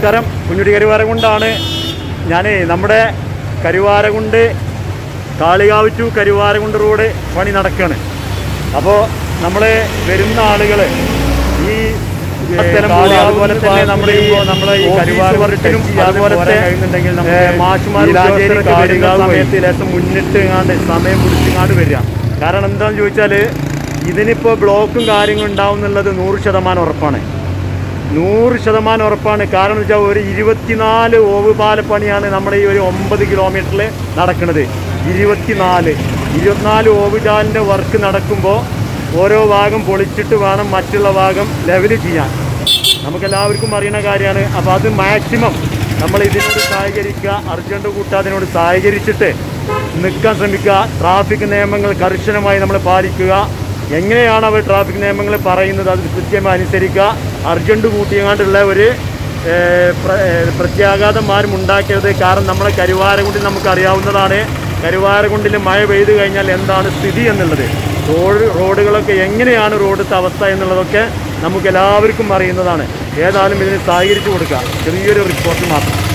നമസ്കാരം കുഞ്ഞുടി കരുവാരകുണ്ടാണ് ഞാൻ നമ്മുടെ കരുവാരകുണ്ട് കാളികാവ് ടു കരുവാരകുണ്ട് റോഡ് പണി നടക്കുകയാണ് അപ്പോൾ നമ്മൾ വരുന്ന ആളുകൾ ഈ ഏ, കാളി- അതുപോലെ തന്നെ നമ്മുടെ ഈ നമ്മുടെ ഈ കരുവാരകുണ്ടിനും അതുപോലത്തെ ഏ, മാഷുമാർ ഉദ്യോഗസ്ഥരൊക്കെ വരുന്ന സമയത്ത് ലേശം മുന്നിട്ട് കണ്ട് സമയം പിടിച്ചിങ്ങാണ്ട് വരിക കാരണം എന്താണെന്ന് ചോദിച്ചാൽ ഇതിനിപ്പോൾ ബ്ലോക്കും കാര്യങ്ങളും ഉണ്ടാവും എന്നുള്ളത് നൂറ് ശതമാനം ഉറപ്പാണ് നൂറ് ശതമാനം ഉറപ്പാണ് കാരണം വെച്ചാൽ ഒരു ഇരുപത്തിനാല് ഓവ് പാലപ്പണിയാണ് നമ്മുടെ ഈ ഒരു ഒമ്പത് കിലോമീറ്ററിൽ നടക്കുന്നത് ഇരുപത്തിനാല് ഇരുപത്തിനാല് ഓവ് ചാലിൻ്റെ വർക്ക് നടക്കുമ്പോൾ ഓരോ ഭാഗം പൊളിച്ചിട്ട് വേണം മറ്റുള്ള ഭാഗം ലെവൽ ചെയ്യാൻ നമുക്കെല്ലാവർക്കും അറിയുന്ന കാര്യമാണ് അപ്പോൾ അത് മാക്സിമം നമ്മൾ ഇതിനോട് സഹകരിക്കുക അർജൻറ്റ് കൂട്ടാതിനോട് സഹകരിച്ചിട്ട് നിൽക്കാൻ ശ്രമിക്കുക ട്രാഫിക് നിയമങ്ങൾ കർശനമായി നമ്മൾ പാലിക്കുക എങ്ങനെയാണ് അവർ ട്രാഫിക് നിയമങ്ങൾ പറയുന്നത് അത് കൃത്യമായി അനുസരിക്കുക അർജൻറ്റ് കൂട്ടിയങ്ങാണ്ടുള്ള ഒരു ഏഹ്, പ്ര- ഏഹ്, പ്രത്യാഘാതം ആരും ഉണ്ടാക്കരുത് കാരണം നമ്മളെ കരുവാരകുണ്ടിൽ നമുക്ക് അറിയാവുന്നതാണ് കരുവാരകുണ്ടിൽ മഴ പെയ്തു കഴിഞ്ഞാൽ എന്താണ് സ്ഥിതി എന്നുള്ളത് റോഡ് റോഡുകളൊക്കെ എങ്ങനെയാണ് റോഡത്തെ അവസ്ഥ എന്നുള്ളതൊക്കെ നമുക്ക് എല്ലാവർക്കും അറിയുന്നതാണ് ഏതായാലും ഇതിന് സഹകരിച്ചു കൊടുക്കുക ചെറിയൊരു റിപ്പോർട്ട് മാത്രം